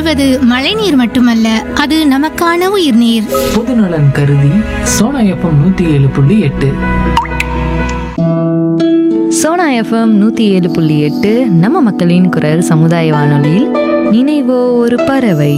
வாழ்வது மழைநீர் மட்டுமல்ல அது நமக்கான உயிர்நீர் பொதுநலன் கருதி சோனா எஃப்எம் நூற்றி ஏழு புள்ளி எட்டு சோனா எஃப்எம் நூற்றி ஏழு புள்ளி எட்டு நம்ம மக்களின் குரல் சமுதாய வானொலியில் நினைவோ ஒரு பறவை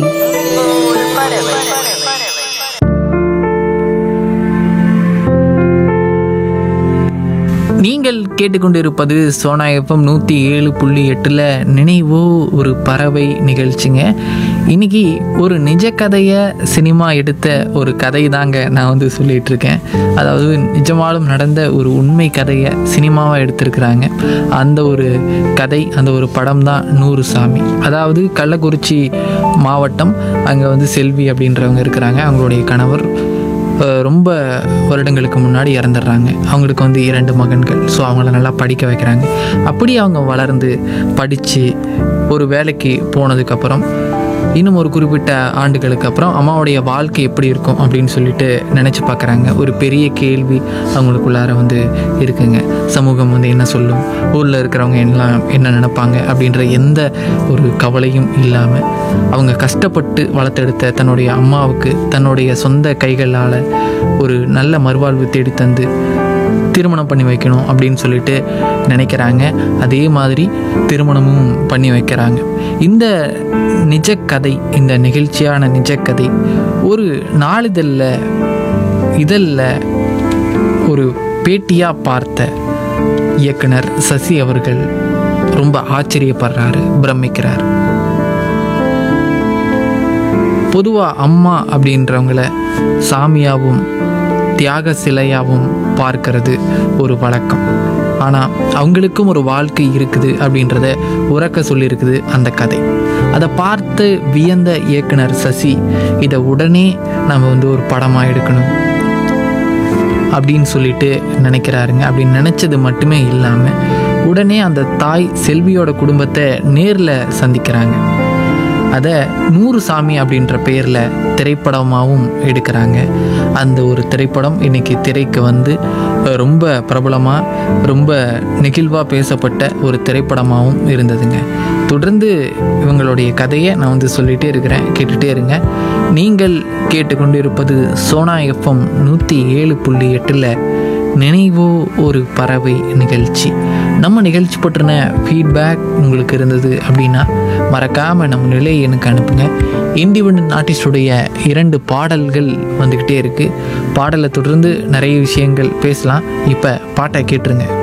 நீங்கள் கேட்டுக்கொண்டிருப்பது சோனா எஃப்எம் நூற்றி ஏழு புள்ளி எட்டில் நினைவோ ஒரு பறவை நிகழ்ச்சிங்க இன்னைக்கு ஒரு நிஜ கதையை சினிமா எடுத்த ஒரு கதை தாங்க நான் வந்து சொல்லிட்டு இருக்கேன் அதாவது நிஜமாலும் நடந்த ஒரு உண்மை கதையை சினிமாவாக எடுத்திருக்கிறாங்க அந்த ஒரு கதை அந்த ஒரு படம் தான் நூறு சாமி அதாவது கள்ளக்குறிச்சி மாவட்டம் அங்கே வந்து செல்வி அப்படின்றவங்க இருக்கிறாங்க அவங்களுடைய கணவர் அஹ் ரொம்ப வருடங்களுக்கு முன்னாடி இறந்துடுறாங்க அவங்களுக்கு வந்து இரண்டு மகன்கள் ஸோ அவங்கள நல்லா படிக்க வைக்கிறாங்க அப்படி அவங்க வளர்ந்து படித்து ஒரு வேலைக்கு போனதுக்கப்புறம் இன்னும் ஒரு குறிப்பிட்ட ஆண்டுகளுக்கு அப்புறம் அம்மாவுடைய வாழ்க்கை எப்படி இருக்கும் அப்படின்னு சொல்லிட்டு நினச்சி பார்க்குறாங்க ஒரு பெரிய கேள்வி அவங்களுக்குள்ளார வந்து இருக்குங்க சமூகம் வந்து என்ன சொல்லும் ஊரில் இருக்கிறவங்க எல்லாம் என்ன நினைப்பாங்க அப்படின்ற எந்த ஒரு கவலையும் இல்லாமல் அவங்க கஷ்டப்பட்டு வளர்த்தெடுத்த தன்னுடைய அம்மாவுக்கு தன்னுடைய சொந்த கைகளால் ஒரு நல்ல மறுவாழ்வு தேடி தந்து திருமணம் பண்ணி வைக்கணும் அப்படின்னு சொல்லிட்டு நினைக்கிறாங்க அதே மாதிரி திருமணமும் பண்ணி வைக்கிறாங்க இந்த நிஜ கதை இந்த நிகழ்ச்சியான நிஜ கதை ஒரு நாளிதழில் இதழில் ஒரு பேட்டியாக பார்த்த இயக்குனர் சசி அவர்கள் ரொம்ப ஆச்சரியப்படுறாரு பிரமிக்கிறார் பொதுவாக அம்மா அப்படின்றவங்கள சாமியாகவும் தியாக சிலையாகவும் பார்க்கறது ஒரு வழக்கம் ஆனால் அவங்களுக்கும் ஒரு வாழ்க்கை இருக்குது அப்படின்றத உறக்க சொல்லியிருக்குது அந்த கதை அதை பார்த்து வியந்த இயக்குனர் சசி இதை உடனே நம்ம வந்து ஒரு படமாக எடுக்கணும் அப்படின்னு சொல்லிட்டு நினைக்கிறாருங்க அப்படின்னு நினச்சது மட்டுமே இல்லாமல் உடனே அந்த தாய் செல்வியோட குடும்பத்தை நேரில் சந்திக்கிறாங்க அதை நூறு சாமி அப்படின்ற பெயரில் திரைப்படமாகவும் எடுக்கிறாங்க அந்த ஒரு திரைப்படம் இன்னைக்கு திரைக்கு வந்து அஹ், ரொம்ப பிரபலமாக ரொம்ப நெகிழ்வாக பேசப்பட்ட ஒரு திரைப்படமாகவும் இருந்ததுங்க தொடர்ந்து இவங்களுடைய கதையை நான் வந்து சொல்லிகிட்டே இருக்கிறேன் கேட்டுகிட்டே இருங்க நீங்கள் கேட்டுக்கொண்டு இருப்பது சோனா எஃப்எம் நூற்றி ஏழு புள்ளி எட்டில் நினைவோ ஒரு பறவை நிகழ்ச்சி நம்ம நிகழ்ச்சி பற்றின ஃபீட்பேக் உங்களுக்கு இருந்தது அப்படின்னா மறக்காமல் நம்ம நிலையை எனக்கு அனுப்புங்க இண்டிபெண்ட் ஆர்டிஸ்டுடைய இரண்டு பாடல்கள் வந்துக்கிட்டே இருக்குது பாடலை தொடர்ந்து நிறைய விஷயங்கள் பேசலாம் இப்போ பாட்டை கேட்டுருங்க